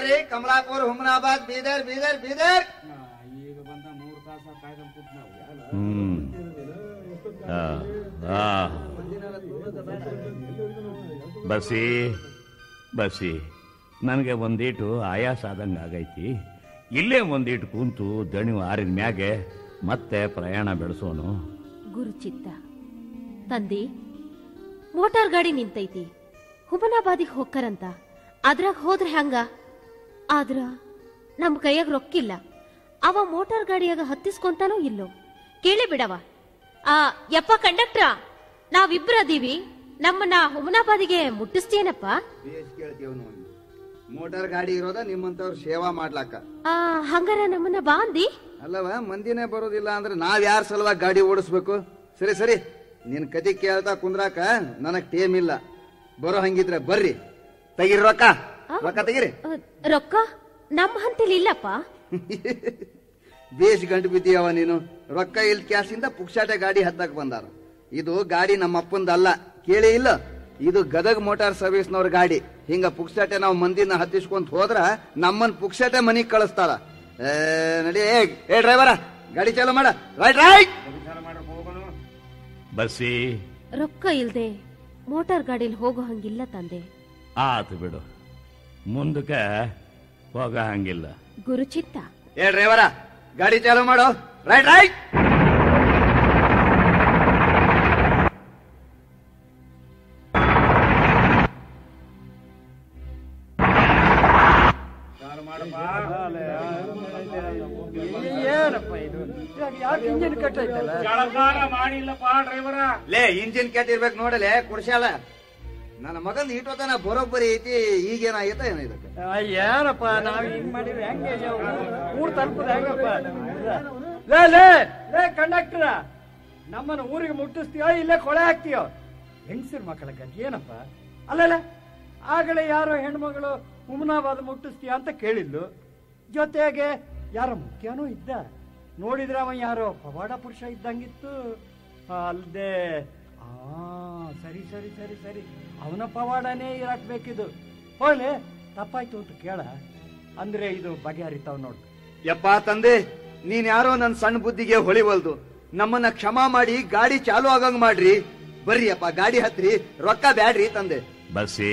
ಬರ್ರಿ ಕಮಲಾಪುರ್ ಹುಮನಾಬಾದ್ ಬೀದರ್ ಬೀದರ್ ಬೀದರ್ ಈಗ ಬಂದ ಮೂರು ತಾಸ ಕಾಯ್ದು ಕೂತ್ ನಾವು ಹ್ಮ್ ಆ, ಆ. ಬಸ್ಸಿ ಬಸ್ಸಿ ನನಗೆ ಒಂದೀಟು ಆಯಾಸ ಆದಂಗೆ ಆಗೈತಿ ಇಲ್ಲೇ ಒಂದೀಟು ಕುಂತು ದಣಿವು ಆರಿದ ಮ್ಯಾಗೆ ಮತ್ತೆ ಪ್ರಯಾಣ ಬೆಳೆಸೋನು ಗುರುಚಿತ್ತ ತಂದಿ ಮೋಟಾರ್ ಗಾಡಿ ನಿಂತೈತಿ ಹುಮನಾಬಾದಿಗೆ ಹೋಗ್ಕರಂತ ಅದ್ರಾಗ ಹೋದ್ರೆ ಹಂಗ ಆದ್ರ ನಮ್ ಕೈಯಾಗ ರೊಕ್ಕಿಲ್ಲ ಅವ ಮೋಟಾರ್ ಗಾಡಿಯಾಗ ಹತ್ತಿಸ್ಕೊಂತಾನೋ ಇಲ್ಲೋ ಕೇಳಿ ಬಿಡವ ಆ ಯಪ್ಪ ಕಂಡಕ್ಟ್ರ ನಾವಿಬ್ರ ಅದೀವಿ ನಮ್ಮನ್ನ ಹುಮನಾಬಾದಿಗೆ ಮುಟ್ಟಿಸ್ತೀನಪ್ಪ ಬೇಸ್ ಕೇಳ್ತೀವಿ ನಾವು ಮೋಟಾರ್ ಗಾಡಿ ಇರೋದ ನಿಮ್ಮಂತವ್ರ ಸೇವಾ ಮಾಡ್ಲಾಕ ಆ ಹಂಗಾರ ನಮ್ಮನ್ನ ಬಾಂದಿ ಅಲ್ಲವ ಮಂದಿನೇ ಬರೋದಿಲ್ಲ ಅಂದ್ರೆ ನಾವ್ ಯಾರ ಸಲುವಾಗಿ ಗಾಡಿ ಓಡಿಸ್ಬೇಕು ಸರಿ ಸರಿ ನಿನ್ ಕತಿ ಕೇಳ್ತಾ ಕುಂದ್ರಾಕ ನನಗ್ ಟೇಮ್ ಇಲ್ಲ ಬರೋ ಹಂಗಿದ್ರೆ ಬರ್ರಿ ತೆಗಿರಿ ರೊಕ್ಕ ರೊಕ್ಕ ತೆಗಿರಿ ಆ, ರೊಕ್ಕ ನಮ್ಮ ಹಂತಲಿ ಇಲ್ಲಪ್ಪ ಬೇಸ್ ಗಂಟು ಬಿದ್ದೀಯವ ನೀನು ರೊಕ್ಕ ಇಲ್ ಕ್ಯಾಸಿಂದ ಪುಕ್ಷಾಟೆ ಗಾಡಿ ಹತ್ತಕ್ ಬಂದಾರ ಇದು ಗಾಡಿ ನಮ್ಮ ಅಪ್ಪಂದಲ್ಲ ಕೇಳಿ ಇಲ್ಲ ಇದು ಗದಗ್ ಮೋಟಾರ್ ಸರ್ವಿಸ್ನವ್ರ ಗಾಡಿ ಹಿಂಗ ಪುಕ್ಷಾಟೆ ನಾವು ಮಂದಿನ ಹತ್ತಿಸ್ಕೊಂತ ಹೋದ್ರ ನಮ್ಮನ್ ಪುಕ್ಷಾಟೆ ಮನಿಗ್ ಕಳಿಸ್ತಾರ ಏ, ನಡಿ ಏ, ಏ ಡ್ರೈವರ ಗಾಡಿ ಚಾಲು ಮಾಡ ರೈಟ್ ರೈಟ್ ವಿಚಾರ ಮಾಡಕ್ ಹೋಗೋಣ ಬಸ್ಸಿ ರೊಕ್ಕ ಇಲ್ದೆ ಮೋಟಾರ್ ಗಾಡಿಲಿ ಹೋಗೋ ಹಂಗಿಲ್ಲ ತಂದೆ ಆತು ಬಿಡು ಮುಂದಕ್ಕೆ ಹೋಗ ಹಂಗಿಲ್ಲ ಗುರುಚಿತ್ತ ಏ ಡ್ರೈವರ ಗಾಡಿ ಚಾಲು ಮಾಡು ರೈಟ್ ರೈಟ್ ವಿಚಾರ ಮಾಡಪ್ಪ ಏನಪ್ಪ ಇದು ಯಾಕೆ ಇಂಜಿನ್ ಕಟ್ಟೈತಲ್ಲ ಜಳಕಾರ ಮಾಡಿಲ್ಲಪ್ಪ ಡ್ರೈವರ ಲೇ ಇಂಜಿನ್ ಕೆಟ್ಟಿರ್ಬೇಕು ನೋಡಲೆ ಕುಡ್ಸ್ಯಾಳ ನನ್ನ ಮಗಂದ್ ಇಟ್ಟೋತನ ಬರೋಬ್ಬರಿ ಐತಿ ಈಗೇನಾಗೈತ ಏನ ಇದಕ್ಕೆ ಆ, ಏನಪ್ಪ ನಾವ್ ಹಿಂಗ್ ಮಾಡಿದ್ರೆ ಹೆಂಗೆ ಊರ್ ತಲುಪದ ಹೆಂಗಪ್ಪ ಲೇ ಲೇ ಲೇ ಕಂಡಕ್ಟರ್ ನಮ್ಮನ್ನ ಊರಿಗೆ ಮುಟ್ಟಿಸ್ತೀಯೋ ಇಲ್ಲೇ ಕೊಳೆ ಹಾಕ್ತೀಯೋ ಹೆಂಗಸರ್ ಮಕ್ಕಳ ಗತಿ ಏನಪ್ಪ ಅಲ್ಲಲ್ಲ ಆಗಲೇ ಯಾರೋ ಹೆಣ್ಮಗಳು ಹುಮನಾಬಾದ್ ಮುಟ್ಟಿಸ್ತೀಯ ಅಂತ ಕೇಳಿದ್ಲು ಜೊತೆಗೆ ಯಾರೋ ಮುಖ್ಯನೂ ಇದ್ದ ನೋಡಿದ್ರೆ ಅವ ಯಾರೋ ಪವಾಡ ಪುರುಷ ಇದ್ದಂಗಿತ್ತು ಅಲ್ದೆ ಆ ಸರಿ ಸರಿ ಸರಿ ಸರಿ ಅವನ ಪವಾಡನೇ ಇರಕ್ ಬೇಕಿದು ಹೋಗ್ಲಿ ತಪ್ಪಾಯ್ತು ಅಂತ ಕೇಳ ಅಂದ್ರೆ ಇದು ಬಗೆಹರಿತಾವ್ ನೋಡು ಯಪ್ಪ ತಂದೆ ನೀನ್ ಯಾರೋ ನನ್ ಸಣ್ಣ ಬುದ್ಧಿಗೆ ಹೊಳಿವಲ್ದು ನಮ್ಮನ್ನ ಕ್ಷಮಾ ಮಾಡಿ ಗಾಡಿ ಚಾಲು ಆಗಂಗ್ ಮಾಡ್ರಿ ಬರ್ರಿ ಅಪ್ಪ ಗಾಡಿ ಹತ್ರಿ ರೊಕ್ಕ ಬ್ಯಾಡ್ರಿ ತಂದೆ ಬಸ್ಸಿ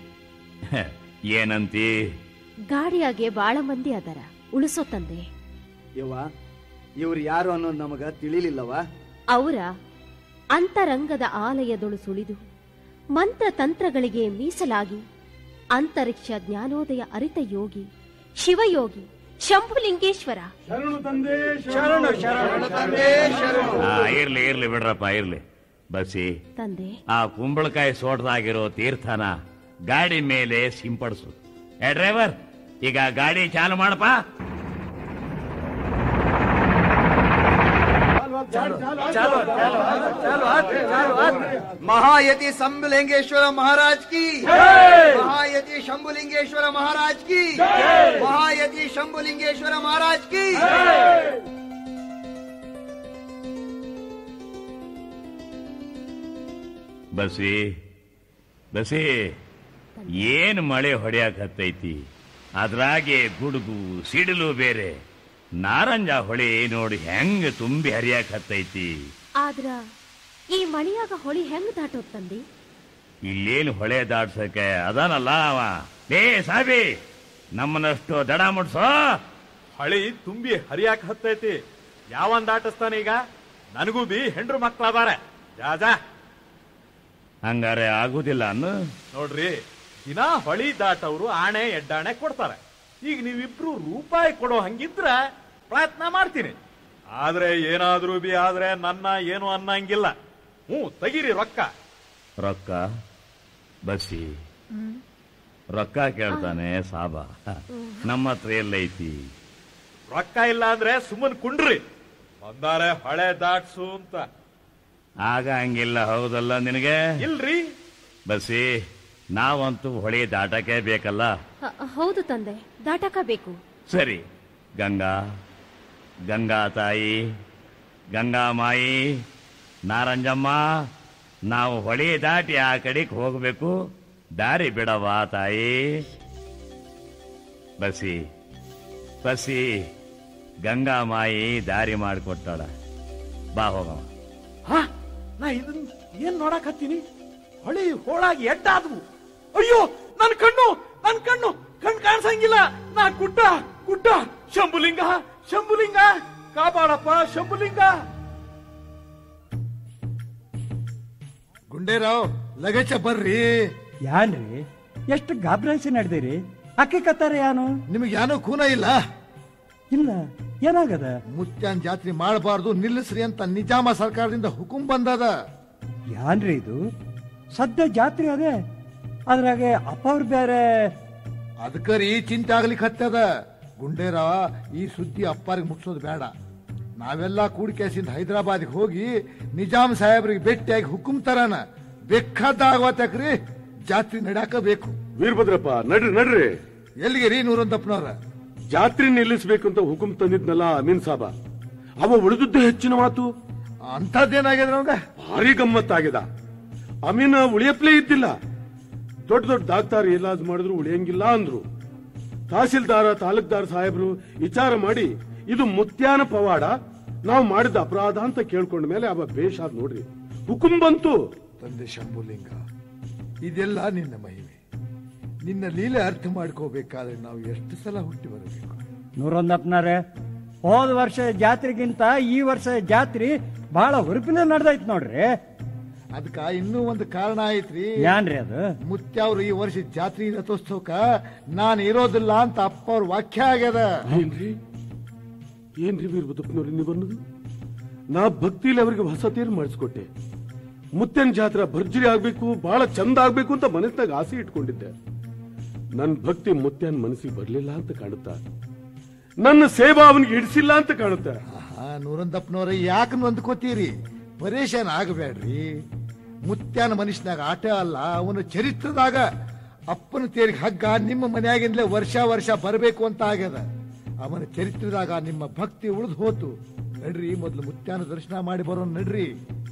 ಏನಂತಿ ಗಾಡಿಯಾಗೆ ಬಾಳ ಮಂದಿ ಅದರ ಉಳಿಸೋ ತಂದೆ ಯವ್ವ ಇವ್ರು ಯಾರು ಅನ್ನೋದು ನಮಗ ತಿಳಿಲಿಲ್ಲವ ಅವರ ಅಂತರಂಗದ ಆಲಯದೊಳು ಸುಳಿದು ಮಂತ್ರ ತಂತ್ರಗಳಿಗೆ ಮೀಸಲಾಗಿ ಅಂತರಿಕ್ಷ ಜ್ಞಾನೋದಯ ಅರಿತ ಯೋಗಿ ಶಿವಯೋಗಿ ಶಂಭುಲಿಂಗೇಶ್ವರ ಶರಣು ಶರಣು ಆ ಇರ್ಲಿ ಇರ್ಲಿ ಬಿಡ್ರಪ್ಪ ಇರ್ಲಿ ಬಸ್ಸಿ ತಂದೆ ಆ ಕುಂಬಳಕಾಯಿ ಸೋಟದಾಗಿರೋ ತೀರ್ಥನ ಗಾಡಿ ಮೇಲೆ ಸಿಂಪಡಿಸು ಏ ಡ್ರೈವರ್ ಈಗ ಗಾಡಿ ಚಾಲು ಮಾಡಪ್ಪ ಚಾಲು ಚಾಲು ಚಾಲು ಆತ್ರಿ ಚಾಲು ಆತ್ರಿ ಮಹಾಯತಿ ಶಂಭುಲಿಂಗೇಶ್ವರ ಮಹಾರಾಜ್ ಕಿ ಮಹಾಯತಿ ಶಂಭುಲಿಂಗೇಶ್ವರ ಮಹಾರಾಜ್ ಕಿ ಮಹಾಯತಿ ಶಂಭುಲಿಂಗೇಶ್ವರ ಮಹಾರಾಜ್ ಕಿ ಬಸ್ಸಿ ಬಸ್ಸಿ ಏನ್ ಮಳೆ ಹೊಡೆಯಕ್ ಹತ್ತೈತಿ ಅದ್ರಾಗೆ ಗುಡುಗು ಸಿಡಿಲು ಬೇರೆ ನಾರಂಜ ಹೊಳೆ ನೋಡಿ ಹೆಂಗ್ ತುಂಬಿ ಹರಿಯಕ್ ಹತ್ತೈತಿ ಆದ್ರ ಈ ಮಳೆಯಾಗ ಹೊಳಿ ಹೆಂಗ್ ದಾಟೋದ್ ತಂದೆ ಇಲ್ಲೇನು ಹೊಳೆ ದಾಟ್ಸಕ್ಕೆ ಅದಾನಲ್ಲ ಅವ ಲೇ ಸಾಬಿ ನಮ್ಮನಷ್ಟು ದಡ ಮುಟ್ಸೋ ಹಳಿ ತುಂಬಿ ಹರಿಯಾಕ ಹತ್ತೈತಿ ಯಾವನ್ ದಾಟಿಸ್ತಾನ ಈಗ ನನಗೂ ಬಿ ಹೆಂಡ್ರು ಮಕ್ಳದಾರೆ ಜಾಜಾ ಹಂಗಾರೆ ಆಗುದಿಲ್ಲ ಅನ್ನು ನೋಡ್ರಿ ದಿನಾ ಹೊಳಿ ದಾಟವ್ರು ಆಣೆ ಎಡ್ಡಾಣೆ ಕೊಡ್ತಾರೆ ಈಗ ನೀವಿಬ್ರು ರೂಪಾಯಿ ಕೊಡೋ ಹಂಗಿದ್ರ ಪ್ರಯತ್ನ ಮಾಡ್ತೀನಿ ಆದ್ರೆ ಏನಾದ್ರೂ ಬಿ ಆದ್ರೆ ನನ್ನ ಏನು ಅನ್ನಂಗಿಲ್ಲ ಹ್ಞೂ ತೆಗೀರಿ ರೊಕ್ಕ ರೊಕ್ಕ ಬಸ್ಸಿ ರೊಕ್ಕ ಕೇಳ್ತಾನೆ ಸಾಬ ನಮ್ಮ ಹತ್ರ ಎಲ್ಲೈತಿ ರೊಕ್ಕ ಇಲ್ಲ ಅಂದ್ರೆ ಸುಮ್ಮನ್ ಕುಂಡ್ರಿ ಬಂದಾರೆ ಹೊಳೆ ದಾಟ್ಸು ಅಂತ ಆಗ ಹಂಗಿಲ್ಲ ಹೌದಲ್ಲ ನಿನಗೆ ಇಲ್ರಿ ಬಸ್ಸಿ ನಾವಂತೂ ಹೊಳೆ ದಾಟಕ್ಕೆ ಬೇಕಲ್ಲ ಹ- ಹೌದು ತಂದೆ ದಾಟಕ ಬೇಕು ಸರಿ ಗಂಗಾ ಗಂಗಾ ತಾಯಿ ಗಂಗಾ ಮಾಯಿ ನಾರಂಜಮ್ಮ ನಾವು ಹೊಳೆ ದಾಟಿ ಆ ಕಡೆಗೆ ಹೋಗಬೇಕು ದಾರಿ ಬಿಡವಾ ತಾಯಿ ಬಸಿ ಬಸಿ ಗಂಗಾಮಾಯಿ ದಾರಿ ಮಾಡಿಕೊಟ್ಟಾಳ ಬಾ ಹೋಗವ ಹಾ ನಾ ಇದನ್ ಏನ್ ನೋಡಕ್ ಹತ್ತೀನಿ ಹೊಳಿ ಹೋಳಾಗಿ ಎಡ್ಡಾದ್ವು ಅಯ್ಯೋ ನನ್ ಕಣ್ಣು ನನ್ ಕಣ್ಣು ಕಣ್ ಕಾಣಿಸಂಗಿಲ್ಲ ನಾ ಗುಡ್ಡ ಗುಡ್ಡ ಶಂಭುಲಿಂಗ ಶಂಭುಲಿಂಗ ಕಾಪಾಡಪ್ಪ ಶಂಭುಲಿಂಗ ಗುಂಡೇರಾವ್ ಲಗೇಜ ಬರ್ರಿ ಯಾನ್ರಿ ಎಷ್ಟು ಗಾಬ್ರಾಯಿಸಿ ನಡೆದಿರಿ ಅಕ್ಕಿ ಕತ್ತಾರೆ ಯಾನು ನಿಮಗೆ ಯಾನೋ ಖೂನ ಇಲ್ಲ ಇಲ್ಲ ಏನಾಗದ ಮುತ್ಯಾನ್ ಜಾತ್ರೆ ಮಾಡಬಾರ್ದು ನಿಲ್ಲಿಸ್ರಿ ಅಂತ ನಿಜಾಮ ಸರ್ಕಾರದಿಂದ ಹುಕುಂ ಬಂದದ ಯಾನ್ರಿ ಇದು ಸದ್ಯ ಜಾತ್ರೆ ಅದೇ ಅದ್ರಾಗೆ ಅಪ್ಪ ಅವ್ರು ಬೇರೆ ಅದಕ್ಕರಿ ಚಿಂತೆ ಆಗ್ಲಿಕ್ಕೆ ಹತ್ತದ ಗುಂಡೇರಾವ ಈ ಸುದ್ದಿ ಅಪ್ಪಾರಿಗೆ ಮುಟ್ಸೋದು ಬೇಡ ನಾವೆಲ್ಲ ಕೂಡಿಕೆಸಿಂದ ಹೈದರಾಬಾದ್ಗೆ ಹೋಗಿ ನಿಜಾಮ್ ಸಾಹೇಬ್ರಿಗೆ ಭೇಟಿಯಾಗಿ ಹುಕುಂ ತರಾನ ಬೇಕಾದಾಗವತ್ತಕ್ರಿ ಜಾತ್ರೆ ನಡ್ಯಾಕ ಬೇಕು ವೀರಭದ್ರಪ್ಪ ನಡ್ರಿ ನಡ್ರಿ ಎಲ್ಲಿಗೆ ರೀ ನೂರಂತಪ್ಪನವ್ರ ಜಾತ್ರೆ ನಿಲ್ಲಿಸ್ಬೇಕು ಅಂತ ಹುಕುಂ ತಂದಿದ್ನಲ್ಲ ಅಮೀನ್ ಸಾಬ ಅವ ಉಳಿದದ್ದೇ ಹೆಚ್ಚಿನ ಮಾತು ಅಂಥದ್ದೇನಾಗ್ಯದ ಅವಂಗ ಭಾರಿ ಗಮ್ಮತ್ತಾಗಿದೆ ಅಮೀನ ಉಳಿಯಪ್ಲೇ ಇದ್ದಿಲ್ಲ ದೊಡ್ಡ ದೊಡ್ಡ ಡಾಕ್ಟರ್ ಇಲಾಜ್ ಮಾಡಿದ್ರು ಉಳಿಯಂಗಿಲ್ಲ ಅಂದ್ರು ತಹಸೀಲ್ದಾರ ತಾಲೂಕ್ದಾರ್ ಸಾಹೇಬ್ರು ವಿಚಾರ ಮಾಡಿ ಇದು ಮುತ್ಯಾನ ಪವಾಡ ನಾವು ಮಾಡಿದ ಅಪರಾಧ ಅಂತ ಕೇಳ್ಕೊಂಡ ಮೇಲೆ ಅವ ಬೇಷಾದ್ ನೋಡ್ರಿ ಹುಕುಂ ಬಂತು ತಂದೆ ಶಂಭುಲಿಂಗ ಇದೆಲ್ಲ ನಿನ್ನ ಮಹಿಮೆ ನಿನ್ನ ಲೀಲೆ ಅರ್ಥ ಮಾಡ್ಕೋಬೇಕಾದ್ರೆ ನಾವು ಎಷ್ಟು ಸಲ ಹುಟ್ಟಿ ಬರಬೇಕು ನೂರೊಂದಪ್ಪನಾರೆ ಹೋದ ವರ್ಷ ಜಾತ್ರೆಗಿಂತ ಈ ವರ್ಷ ಜಾತ್ರೆ ಬಹಳ ಹುರುಪಿನ ನಡೆದೈತ್ ನೋಡ್ರಿ ಅದಕ್ಕ ಇನ್ನೂ ಒಂದು ಕಾರಣ ಐತ್ರಿ ಏನ್ರಿ ಅದು ಮುತ್ಯಾವ್ರು ಈ ವರ್ಷ ಜಾತ್ರೆ ರಥೋತ್ಸವಕ್ಕ ನಾನು ಇರೋದಿಲ್ಲ ಅಂತ ಅಪ್ಪ ಅವ್ರ ವಾಕ್ಯ ಆಗ್ಯದ ಏನ್ರಿ ಏನ್ರಿ ವೀರಭದ್ರಪ್ಪನವ್ರಿ ನೀವು ಅನ್ನೋದು ನಾ ಭಕ್ತಿಲಿ ಅವರಿಗೆ ಹೊಸ ತೇರು ಮಾಡಿಸ್ಕೊಟ್ಟೆ ಮುತ್ತನ್ ಜಾತ್ರೆ ಭರ್ಜರಿ ಆಗ್ಬೇಕು ಬಹಳ ಚಂದ ಆಗ್ಬೇಕು ಅಂತ ಮನಸ್ನಾಗ ಆಸೆ ಇಟ್ಕೊಂಡಿದ್ದೆ ನನ್ನ ಭಕ್ತಿ ಮುತ್ಯನ್ ಮನಸ್ಸಿಗೆ ಬರ್ಲಿಲ್ಲ ಅಂತ ಕಾಣುತ್ತಾ ನನ್ನ ಸೇವಾ ಅವನಿಗೆ ಹಿಡಿಸಿಲ್ಲ ಅಂತ ಕಾಣುತ್ತೆ ಆಹಾ, ನೂರಂದಪ್ಪನವ್ರ ಯಾಕೆ ನೊಂದ್ಕೋತೀರಿ ಪರೇಶಾನ್ ಆಗಬೇಡ್ರಿ ಮುತ್ಯಾನ ಮನುಷ್ಯನಾಗ ಆಟ ಅಲ್ಲ ಅವನ ಚರಿತ್ರದಾಗ ಅಪ್ಪನ ತೇರಿಗೆ ಹಗ್ಗ ನಿಮ್ಮ ಮನೆಯಾಗಿಂದಲೇ ವರ್ಷ ವರ್ಷ ಬರಬೇಕು ಅಂತ ಆಗ್ಯದ ಅವನ ಚರಿತ್ರದಾಗ ನಿಮ್ಮ ಭಕ್ತಿ ಉಳಿದು ಹೋತು ನಡ್ರಿ ಮೊದಲು ಮುತ್ಯಾನ ದರ್ಶನ ಮಾಡಿ ಬರೋಣ ನಡ್ರಿ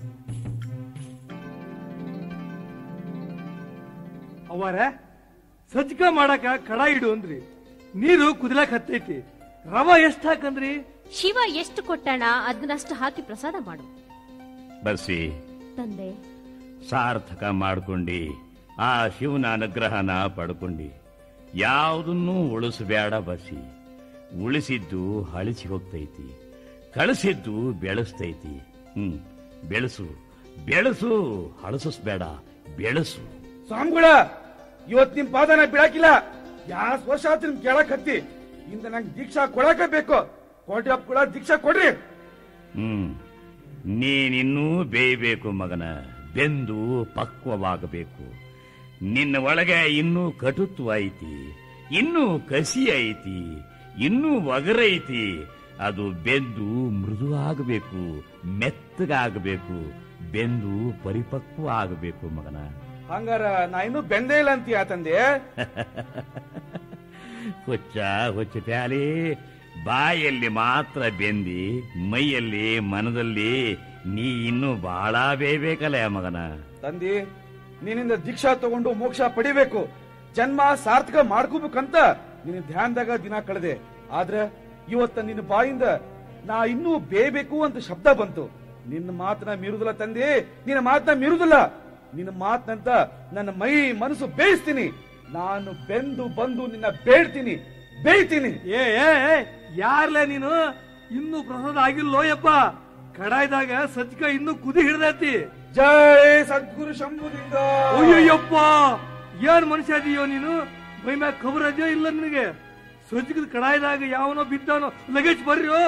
ಅವರ ಸಜ್ಜಕ ಮಾಡಕ ಕಡ ಇಡು ಅಂದ್ರಿ ನೀರು ಕುದಿಲಕ್ ಹತ್ತೈತಿ ರವ ಎಷ್ಟ್ ಹಾಕಂದ್ರಿ ಶಿವ ಎಷ್ಟು ಕೊಟ್ಟಾಣ ಅದನ್ನಷ್ಟು ಹಾಕಿ ಪ್ರಸಾದ ಮಾಡು ಬಸಿ ತಂದೆ ಸಾರ್ಥಕ ಮಾಡ್ಕೊಂಡಿ ಆ ಶಿವನ ಅನುಗ್ರಹನ ಪಡ್ಕೊಂಡಿ ಯಾವುದನ್ನೂ ಉಳಿಸಬೇಡ ಬಸಿ ಉಳಿಸಿದ್ದು ಹಳಿಸಿ ಹೋಗ್ತೈತಿ ಕಳಿಸಿದ್ದು ಬೆಳೆಸ್ತೈತಿ ಹ್ಮ್ ಬೆಳೆಸು ಬೆಳೆಸು ಹಳಸಿಸ್ಬೇಡ ಬೆಳೆಸು ಸ್ವಾಮಿಗಳ ಇವತ್ ನಿಮ್ ಪಾದನ ಬಿಡಾಕಿಲ್ಲ ಯಾಸ್ ವರ್ಷ ಆಯ್ತು ನಿಮ್ ಕೇಳಕ್ ಹತ್ತಿ ಇಂದ ನಂಗೆ ದೀಕ್ಷಾ ಕೊಡಕ ಬೇಕು ಕೋಟಿ ಅಪ್ ಕೂಡ ದೀಕ್ಷಾ ಕೊಡ್ರಿ ಹ್ಮ್ ನೀನಿನ್ನೂ ಬೇಯಬೇಕು ಮಗನ ಬೆಂದು ಪಕ್ವವಾಗಬೇಕು ನಿನ್ನ ಒಳಗೆ ಇನ್ನೂ ಕಟುತ್ವ ಐತಿ ಇನ್ನೂ ಕಸಿ ಐತಿ ಇನ್ನೂ ಒಗರೈತಿ ಅದು ಬೆಂದು ಮೃದುವಾಗಬೇಕು ಮೆತ್ತಗಾಗಬೇಕು ಬೆಂದು ಪರಿಪಕ್ವ ಆಗಬೇಕು ಮಗನ ಹಂಗಾರ ನಾ ಇನ್ನೂ ಬೆಂದೇ ಇಲ್ಲ ಅಂತೀಯ ತಂದೆ ಹುಚ್ಚ ಹುಚ್ಚ ಪ್ಯಾಲಿ ಬಾಯಲ್ಲಿ ಮಾತ್ರ ಬೆಂದಿ ಮೈಯಲ್ಲಿ ಮನದಲ್ಲಿ ನೀ ಇನ್ನೂ ಬಹಳ ಬೇಯ್ಬೇಕಲ್ಲ ಮಗನ ತಂದಿ ನಿನ್ನಿಂದ ದೀಕ್ಷಾ ತಗೊಂಡು ಮೋಕ್ಷ ಪಡಿಬೇಕು ಜನ್ಮ ಸಾರ್ಥಕ ಮಾಡ್ಕೋಬೇಕಂತ ನಿನ್ನ ಧ್ಯಾನದಾಗ ದಿನ ಕಳೆದೆ ಆದ್ರೆ ಇವತ್ತ ನಿನ್ನ ಬಾಯಿಂದ ನಾ ಇನ್ನೂ ಬೇಯಬೇಕು ಅಂತ ಶಬ್ದ ಬಂತು ನಿನ್ನ ಮಾತನ್ನ ಮೀರುದಿಲ್ಲ ತಂದೆ ನಿನ್ನ ಮಾತನ್ನ ಮೀರುದಿಲ್ಲ ನಿನ್ನ ಮಾತನಂತ ನನ್ನ ಮೈ ಮನಸ್ಸು ಬೇಯಿಸ್ತೀನಿ ನಾನು ಬೆಂದು ಬಂದು ನಿನ್ನ ಬೇಡ್ತೀನಿ ಬೇಯ್ತೀನಿ ಏ ಏ ಏ, ಯಾರ್ಲೆ ನೀನು ಇನ್ನೂ ಪ್ರಸಾದ ಆಗಿಲ್ಲೋಯಪ್ಪ ಕಡಾಯ್ದಾಗ ಸಜ್ಜಕ ಇನ್ನೂ ಕುದಿ ಹಿಡ್ದೈತಿ ಜೈ ಸದ್ಗುರು ಶಂಭುಲಿಂಗ ಅಯ್ಯಯ್ಯಪ್ಪ ಏನ್ ಮನುಷ್ಯ ಅದೀಯೋ ನೀನು ಮೈ ಮ್ಯಾಗ ಖಬರ್ ಅದೆಯೋ ಇಲ್ಲ ನಿನಗೆ ಸಜ್ಜಕದ ಕಡಾಯ್ದಾಗ ಯಾವನೋ ಬಿದ್ದವನೋ ಲಗೇಜ್ ಬರ್ರಿ